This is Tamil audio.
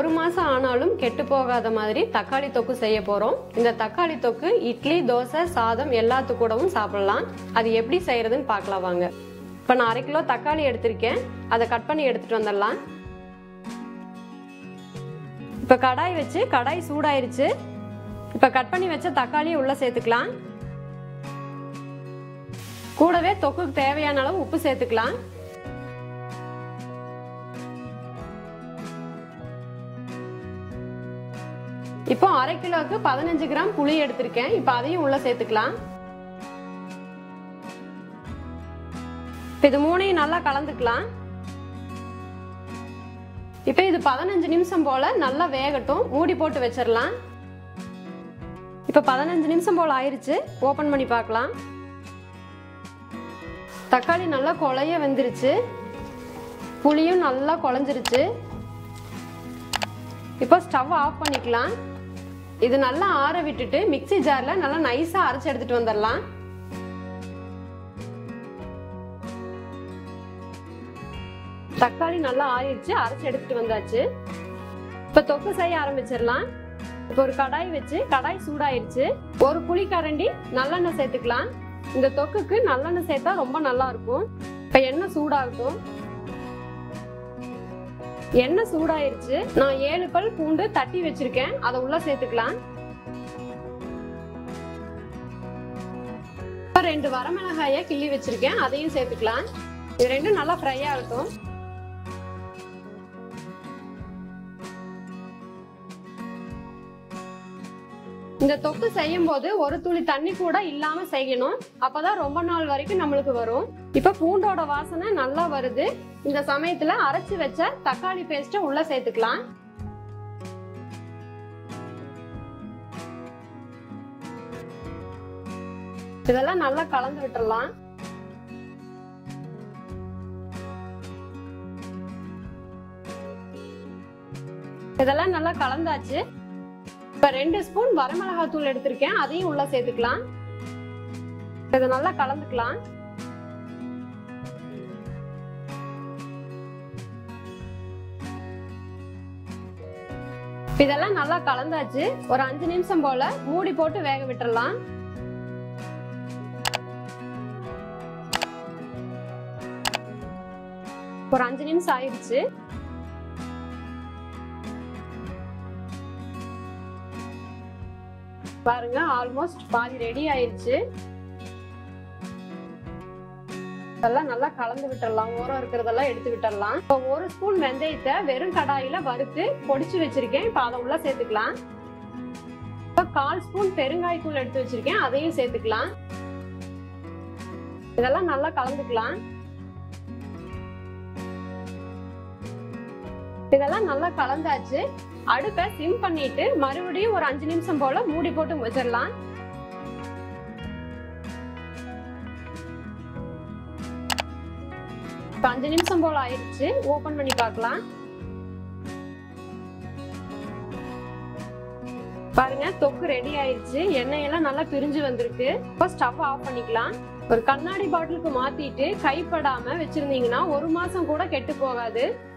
ஒரு மாசம் ஆனாலும் கெட்டு போகாத மாதிரி தக்காளி தொக்கு செய்ய போறோம் இந்த தக்காளி தொக்கு இட்லி தோசை சாதம் எல்லாத்து கூடவும் சாப்பிடலாம் அது எப்படி செய்யறதுன்னு பார்க்கலாம் வாங்க இப்போ நான் அரை கிலோ தக்காளி எடுத்திருக்கேன் அதை கட் பண்ணி எடுத்துட்டு வந்துடலாம் இப்போ கடாய் வச்சு கடாய் சூடாயிருச்சு இப்போ கட் பண்ணி வச்ச தக்காளியை உள்ள சேர்த்துக்கலாம் கூடவே தொக்குக்கு தேவையான அளவு உப்பு சேர்த்துக்கலாம் இப்போ அரை கிலோவுக்கு பதினஞ்சு கிராம் புளி எடுத்திருக்கேன் இப்போ அதையும் உள்ள சேர்த்துக்கலாம் இப்போ இது மூணையும் நல்லா கலந்துக்கலாம் இப்போ இது பதினஞ்சு நிமிஷம் போல நல்லா வேகட்டும் மூடி போட்டு வச்சிடலாம் இப்போ பதினஞ்சு நிமிஷம் போல ஆயிருச்சு ஓப்பன் பண்ணி பார்க்கலாம் தக்காளி நல்லா குழைய வெந்துருச்சு புளியும் நல்லா குழஞ்சிருச்சு இப்போ ஸ்டவ் ஆஃப் பண்ணிக்கலாம் இது நல்லா ஆற விட்டுட்டு மிக்ஸி ஜார்ல நல்லா நைஸா அரைச்சு எடுத்துட்டு வந்துடலாம் தக்காளி நல்லா ஆறிடுச்சு அரைச்சு எடுத்துட்டு வந்தாச்சு இப்ப தொக்கு செய்ய ஆரம்பிச்சிடலாம் இப்போ ஒரு கடாய் வச்சு கடாய் சூடாயிருச்சு ஒரு புளி கரண்டி நல்லெண்ணெய் சேர்த்துக்கலாம் இந்த தொக்குக்கு நல்லெண்ணெய் சேர்த்தா ரொம்ப நல்லா இருக்கும் இப்ப எண்ணெய் சூடாகட்டும் எண்ணெய் சூடாயிருச்சு நான் ஏழு பல் பூண்டு தட்டி வச்சிருக்கேன் அதை உள்ள சேர்த்துக்கலாம் இப்ப ரெண்டு வரமிளகாய கிள்ளி வச்சிருக்கேன் அதையும் சேர்த்துக்கலாம் இது ரெண்டும் நல்லா ஃப்ரை ஆகட்டும் இந்த தொக்கு செய்யும் போது ஒரு துளி தண்ணி கூட இல்லாம செய்யணும் அப்பதான் ரொம்ப நாள் வரைக்கும் நம்மளுக்கு வரும் இப்ப பூண்டோட வாசனை நல்லா வருது இந்த சமயத்துல அரைச்சு வச்ச தக்காளி பேஸ்ட உள்ள சேர்த்துக்கலாம் இதெல்லாம் நல்லா கலந்து விட்டுறலாம் இதெல்லாம் நல்லா கலந்தாச்சு இப்ப ரெண்டு ஸ்பூன் வரமிளகாய் தூள் எடுத்திருக்கேன் அதையும் உள்ள சேர்த்துக்கலாம் இதை நல்லா கலந்துக்கலாம் இதெல்லாம் நல்லா கலந்தாச்சு ஒரு அஞ்சு நிமிஷம் போல மூடி போட்டு வேக விட்டுறலாம் ஒரு அஞ்சு நிமிஷம் ஆயிடுச்சு பாருங்க ஆல்மோஸ்ட் பாதி ரெடி ஆயிருச்சு இதெல்லாம் நல்லா கலந்து விட்டுறலாம் ஓரம் இருக்கிறதெல்லாம் எடுத்து விட்டுறலாம் இப்போ ஒரு ஸ்பூன் வெந்தயத்தை வெறும் கடாயில வறுத்து பொடிச்சு வச்சிருக்கேன் இப்போ அதை உள்ள சேர்த்துக்கலாம் இப்போ கால் ஸ்பூன் பெருங்காயத்தூள் எடுத்து வச்சிருக்கேன் அதையும் சேர்த்துக்கலாம் இதெல்லாம் நல்லா கலந்துக்கலாம் இதெல்லாம் நல்லா கலந்தாச்சு அடுப்பை சிம் பண்ணிட்டு மறுபடியும் ஒரு அஞ்சு நிமிஷம் போல மூடி போட்டு வச்சிடலாம் இப்ப அஞ்சு நிமிஷம் போல ஆயிடுச்சு ஓபன் பண்ணி பார்க்கலாம் பாருங்க தொக்கு ரெடி ஆயிடுச்சு எண்ணெய் எல்லாம் நல்லா பிரிஞ்சு வந்திருக்கு இப்போ ஸ்டவ் ஆஃப் பண்ணிக்கலாம் ஒரு கண்ணாடி பாட்டிலுக்கு மாத்திட்டு கைப்படாம வச்சிருந்தீங்கன்னா ஒரு மாசம் கூட கெட்டு போகாது